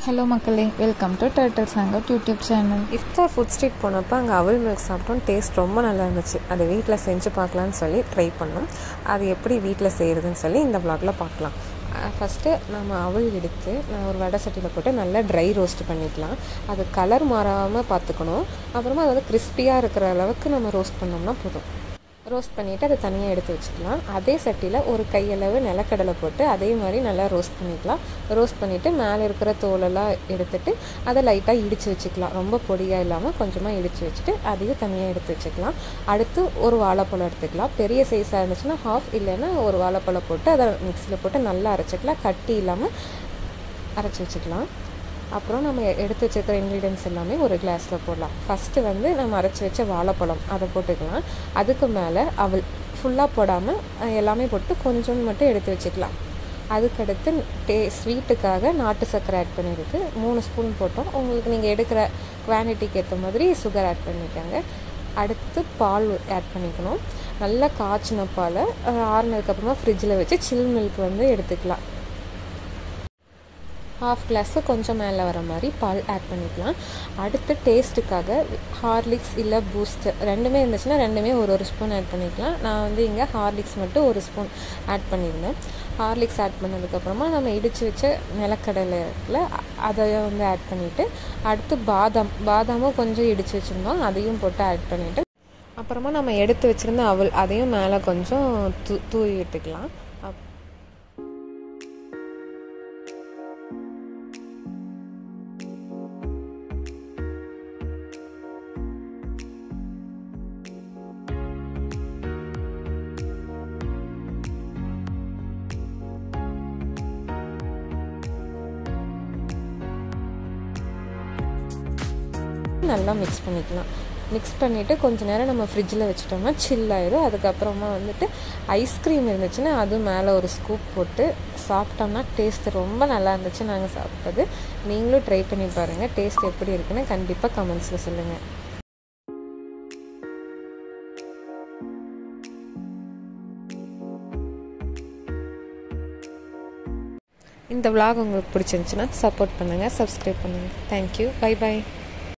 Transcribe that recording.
hello மக்களே welcome to டர்டர் சாங்கட் யூடியூப் சேனல் இஃப்தார் ஃபுட் ஸ்ட்ரீட் போனப்போ அங்கே அவல் மில்க் சாப்பிட்டோம் டேஸ்ட் ரொம்ப நல்லா இருந்துச்சு அதை வீட்டில் செஞ்சு பார்க்கலான்னு சொல்லி ட்ரை பண்ணோம் அது எப்படி வீட்டில் செய்கிறதுன்னு சொல்லி இந்த vlogல பார்க்கலாம் ஃபஸ்ட்டு நம்ம அவல் எடுத்து நான் ஒரு வடை சட்டியில் போட்டு நல்லா ட்ரை ரோஸ்ட் பண்ணிக்கலாம் அது கலர் மாறாமல் பார்த்துக்கணும் அப்புறமா அது வந்து கிறிஸ்பியாக இருக்கிற அளவுக்கு நம்ம ரோஸ்ட் பண்ணோம்னா போதும் ரோஸ்ட் பண்ணிவிட்டு அதை தனியாக எடுத்து வச்சுக்கலாம் அதே சட்டியில் ஒரு கையளவு நிலக்கடலை போட்டு அதே மாதிரி நல்லா ரோஸ்ட் பண்ணிக்கலாம் ரோஸ்ட் பண்ணிவிட்டு மேலே இருக்கிற தோலெல்லாம் எடுத்துட்டு அதை லைட்டாக இடித்து வச்சுக்கலாம் ரொம்ப பொடியாக இல்லாமல் கொஞ்சமாக இடித்து வச்சுட்டு அதையும் தனியாக எடுத்து வச்சுக்கலாம் அடுத்து ஒரு வாழைப்பழம் எடுத்துக்கலாம் பெரிய சைஸாக இருந்துச்சுன்னா ஹாஃப் இல்லைன்னா ஒரு வாழைப்பழம் போட்டு அதை மிக்சியில் போட்டு நல்லா அரைச்சிக்கலாம் கட்டி இல்லாமல் அரைச்சி வச்சுக்கலாம் அப்புறம் நம்ம எடுத்து வச்சிருக்கிற இன்க்ரீடியன்ஸ் எல்லாமே ஒரு கிளாஸில் போடலாம் ஃபஸ்ட்டு வந்து நம்ம அரைச்சி வச்ச வாழைப்பழம் அதை போட்டுக்கலாம் அதுக்கு மேலே அவள் ஃபுல்லாக போடாமல் அஹ், எல்லாமே போட்டு கொஞ்சம் மட்டும் எடுத்து வச்சுக்கலாம் அதுக்கடுத்து டே ஸ்வீட்டுக்காக நாட்டு சர்க்கரை ஆட் பண்ணியிருக்கு மூணு ஸ்பூன் போட்டோம் உங்களுக்கு நீங்கள் எடுக்கிற குவான்டிட்டிக்கு ஏற்ற மாதிரி சுகர் ஆட் பண்ணிக்கோங்க அடுத்து பால் ஆட் பண்ணிக்கணும் நல்லா காய்ச்சின பாலை ஆறுனதுக்கப்புறமா ஃப்ரிட்ஜில் வச்சு சில் மில்க் வந்து எடுத்துக்கலாம் ஹாஃப் கிளாஸு கொஞ்சம் மேலே வர மாதிரி பால் ஆட் பண்ணிக்கலாம் அடுத்து டேஸ்ட்டுக்காக ஹார்லிக்ஸ் இல்லை பூஸ்ட் ரெண்டுமே இருந்துச்சுன்னா ரெண்டுமே ஒரு ஒரு ஸ்பூன் ஆட் பண்ணிக்கலாம் நான் வந்து இங்கே ஹார்லிக்ஸ் மட்டும் ஒரு ஸ்பூன் ஆட் பண்ணியிருந்தேன் ஹார்லிக்ஸ் ஆட் பண்ணதுக்கப்புறமா நம்ம இடித்து வச்ச நிலக்கடலை இருக்குல்ல அ- அதை வந்து ஆட் பண்ணிவிட்டு அடுத்து பாதாம் பாதாமும் கொஞ்சம் இடித்து வச்சுருந்தோம் அதையும் போட்டு ஆட் பண்ணிவிட்டு அப்புறமா நம்ம எடுத்து வச்சுருந்த அவல் அதையும் மேலே கொஞ்சம் தூ தூவி விட்டுக்கலாம் அப் நல்லா மிக்ஸ் பண்ணிக்கலாம் மிக்ஸ் பண்ணிவிட்டு கொஞ்ச நேரம் நம்ம ஃப்ரிட்ஜில் வச்சுட்டோம்னா சில் ஆயிடும் அதுக்கப்புறமா வந்துட்டு ஐஸ்கிரீம் இருந்துச்சுன்னா அது மேலே ஒரு ஸ்கூப் போட்டு சாப்பிட்டோம்னா டேஸ்ட் ரொம்ப நல்லா இருந்துச்சு நாங்கள் சாப்பிட்டது நீங்களும் ட்ரை பண்ணி பாருங்கள் டேஸ்ட் எப்படி இருக்குன்னு கண்டிப்பாக கமெண்ட்ஸில் சொல்லுங்கள் இந்த vlog உங்களுக்கு பிடிச்சிருந்துச்சுன்னா சப்போர்ட் பண்ணுங்கள் சப்ஸ்கிரைப் பண்ணுங்கள் தேங்க்யூ பை பை